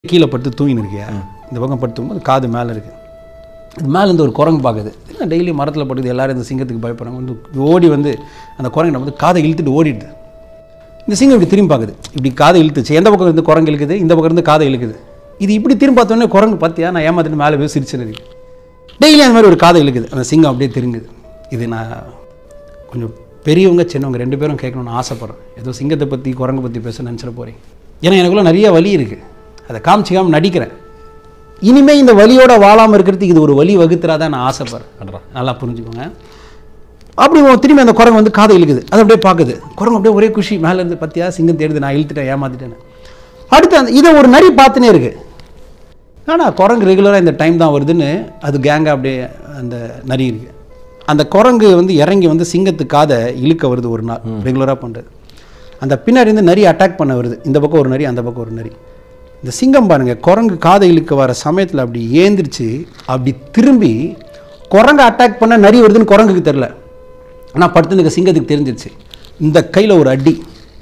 கீழே படுத்து தூங்கின்னு இருக்கியா இந்த பக்கம் படுத்து தூங்கும்போது காது மேலே இருக்குது இது மேலே இருந்து ஒரு குரங்கு பார்க்குது என்ன டெய்லி மரத்தில் படுக்குது எல்லாரும் இந்த சிங்கத்துக்கு பயப்படுறாங்க வந்து ஓடி வந்து அந்த குரங்கு நம்ம வந்து காதை இழுத்துட்டு ஓடிடுது இந்த சிங்கம் இப்படி திரும்பி பார்க்குது இப்படி காதை இழுத்துச்சு எந்த பக்கம் இருந்து குரங்கு இழுக்குது இந்த பக்கம் இருந்து காதை இழுக்குது இது இப்படி திரும்பி பார்த்தோன்னே குரங்கு பார்த்தியா நான் ஏமாத்திட்டு மேலே போய் சிரிச்சுன்னு இருக்கு டெய்லி அந்த மாதிரி ஒரு காதை இழுக்குது அந்த சிங்கம் அப்படியே திருங்குது இது நான் கொஞ்சம் பெரியவங்க சின்னவங்க ரெண்டு பேரும் கேட்கணும்னு ஆசைப்பட்றேன் ஏதோ சிங்கத்தை பற்றி குரங்கு பற்றி பேச நினச்சிட போகிறேன் ஏன்னா எனக்குள்ள நிறைய வலி இருக்குது அதை காமிச்சிக்காம நடிக்கிறேன் இனிமே இந்த வலியோட வாழாமல் இருக்கிறதுக்கு இது ஒரு வலி வகுத்துறாதான் நான் ஆசைப்படுறேன் நல்லா புரிஞ்சுக்கோங்க அப்படி உன் திரும்பி அந்த குரங்கு வந்து காதை இழுக்குது அது அப்படியே பார்க்குது குரங்கு அப்படியே ஒரே குஷி மேலே இருந்து பத்தியா சிங்கம் தேடுது நான் இழுத்துட்டேன் ஏமாத்திட்டேன்னு அடுத்து அந்த இதை ஒரு நரி பார்த்துனே இருக்கு ஆனால் குரங்கு ரெகுலராக இந்த டைம் தான் வருதுன்னு அது கேங்காக அப்படியே அந்த நரி இருக்கு அந்த குரங்கு வந்து இறங்கி வந்து சிங்கத்து காதை இழுக்க வருது ஒரு நாள் ரெகுலராக பண்ணுறது அந்த பின்னாடி இருந்து நரி அட்டாக் பண்ண வருது இந்த பக்கம் ஒரு நரி அந்த பக்கம் ஒரு நரி இந்த சிங்கம் பாருங்க குரங்கு காதை இழுக்க வர சமயத்தில் அப்படி ஏந்திரிச்சு அப்படி திரும்பி குரங்கு அட்டாக் பண்ண நரி வருதுன்னு குரங்குக்கு தெரில ஆனால் படுத்துனுக்க சிங்கத்துக்கு தெரிஞ்சிருச்சு இந்த கையில் ஒரு அடி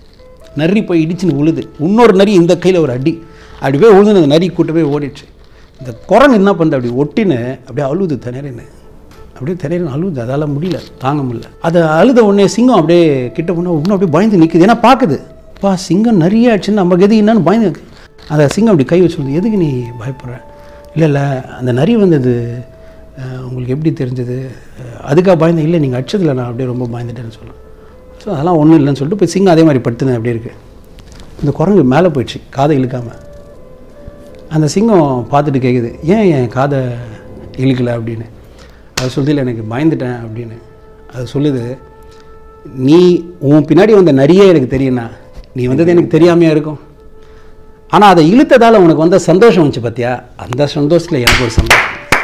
நரி போய் இடிச்சுன்னு உழுது இன்னொரு நரி இந்த கையில் ஒரு அடி அப்படி போய் உழுது அந்த நரி கூட்டு போய் ஓடிடுச்சு இந்த குரங்கு என்ன பண்ணுது அப்படி ஒட்டின்னு அப்படியே அழுது திணறின்னு அப்படியே திணறின்னு அழுது அதால் முடியல தாங்க முடியல அதை அழுத உடனே சிங்கம் அப்படியே கிட்ட போனால் இன்னும் அப்படியே பயந்து நிற்குது ஏன்னா பார்க்குது பா சிங்கம் நிறைய ஆச்சுன்னு நம்ம கதி என்னன்னு பயந்து நிக்கு. அந்த சிங்கம் அப்படி கை வச்சு சொல்லுது, எதுக்கு நீ பயப்படுற இல்லை இல்லை அந்த நரி வந்தது அஹ், உங்களுக்கு எப்படி தெரிஞ்சது அஹ், அதுக்காக பயந்தேன் இல்லை நீங்கள் அடிச்சதில்ல நான் அப்படியே ரொம்ப பயந்துட்டேன்னு சொல்லுவேன் ஸோ அதெல்லாம் ஒன்றும் இல்லைன்னு சொல்லிட்டு போய் சிங்கம் அதே மாதிரி படுத்துனேன் அப்படியே இருக்கு இந்த குரங்கு மேலே போயிடுச்சு காதை இழுக்காம அந்த சிங்கம் பார்த்துட்டு கேட்குது ஏன் என் காதை இழுக்கல அப்படின்னு அது சொல்லுது இல்லை எனக்கு பயந்துட்டேன் அப்படின்னு அது சொல்லுது நீ உன் பின்னாடி வந்த நிறைய எனக்கு தெரியும்னா நீ வந்தது எனக்கு தெரியாமையா இருக்கும் ஆனால் அதை இழுத்ததால் உனக்கு வந்த சந்தோஷம் வந்துச்சு பார்த்தியா அந்த சந்தோஷத்தில் எனக்கு ஒரு சந்தோஷம்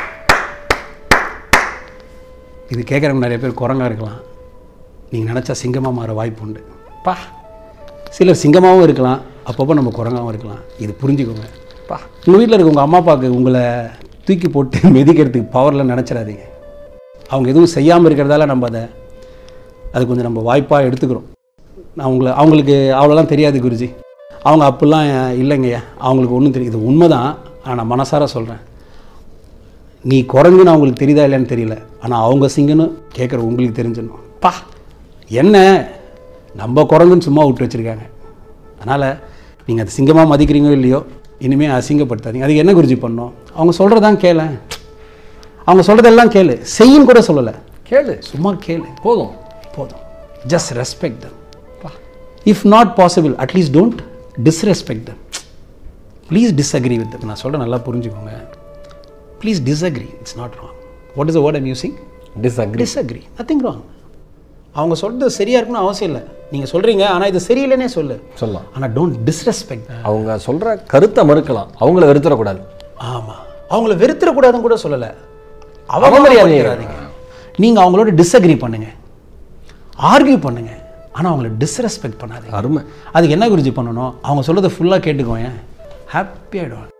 இது கேட்குறவங்க நிறைய பேர் குரங்கா இருக்கலாம் நீங்கள் நினச்சா சிங்கமாக மாற வாய்ப்பு உண்டு பா சிலர் சிங்கமாகவும் இருக்கலாம் அப்பப்போ நம்ம குரங்காகவும் இருக்கலாம் இது புரிஞ்சுக்கோங்க பா உங்கள் வீட்டில் இருக்க உங்கள் அம்மா அப்பாவுக்கு உங்களை தூக்கி போட்டு மிதிக்கிறதுக்கு பவரில் நினச்சிடாதீங்க அவங்க எதுவும் செய்யாமல் இருக்கிறதால நம்ம அதை அது கொஞ்சம் நம்ம வாய்ப்பாக எடுத்துக்கிறோம் நான் உங்களை அவங்களுக்கு அவ்வளோலாம் தெரியாது குருஜி அவங்க அப்படிலாம் இல்லைங்கய்யா அவங்களுக்கு ஒன்றும் தெரியும் இது உண்மை தான் ஆனால் நான் மனசார சொல்கிறேன் நீ குரங்குன்னு அவங்களுக்கு தெரியுதா இல்லைன்னு தெரியல ஆனால் அவங்க சிங்கன்னு கேட்குற உங்களுக்கு தெரிஞ்சிடணும் பா என்ன நம்ம குரங்குன்னு சும்மா விட்டு வச்சுருக்காங்க அதனால் நீங்கள் அது சிங்கமாக மதிக்கிறீங்களோ இல்லையோ இனிமேல் அசிங்கப்படுத்தாதீங்க அதுக்கு என்ன குருஜி பண்ணோம் அவங்க சொல்கிறதான் கேள அவங்க சொல்கிறதெல்லாம் கேளு செய்யும் கூட சொல்லலை கேளு சும்மா கேளு போதும் போதும் just respect them if not possible at least don't disrespect them please disagree with them நான் சொல்கிறேன் நல்லா புரிஞ்சுக்கோங்க please disagree it's not wrong what is the word I'm using disagree disagree nothing wrong அவங்க சொல்கிறது சரியாக இருக்கணும் அவசியம் இல்லை நீங்கள் சொல்கிறீங்க ஆனால் இது சரியில்லைன்னே சொல்லு சொல்லலாம் ஆனால் டோன்ட் டிஸ்ரெஸ்பெக்ட் அவங்க சொல்ற கருத்தை மறுக்கலாம் அவங்கள வெறுத்துடக்கூடாது ஆமாம் அவங்கள வெறுத்துடக்கூடாதுன்னு கூட சொல்லலை அவமரியாதை அவமரியாதைங்க நீங்கள் அவங்களோட டிஸ்அக்ரி பண்ணுங்க ஆர்கியூ பண்ணுங்க ஆனால் அவங்கள டிஸ்ரெஸ்பெக்ட் பண்ணாதீங்க அருமை அதுக்கு என்ன குருஜி பண்ணணும் அவங்க சொல்கிறத ஃபுல்லாக கேட்டுக்கோங்க ஹாப்பி ஆகிடுவாங்க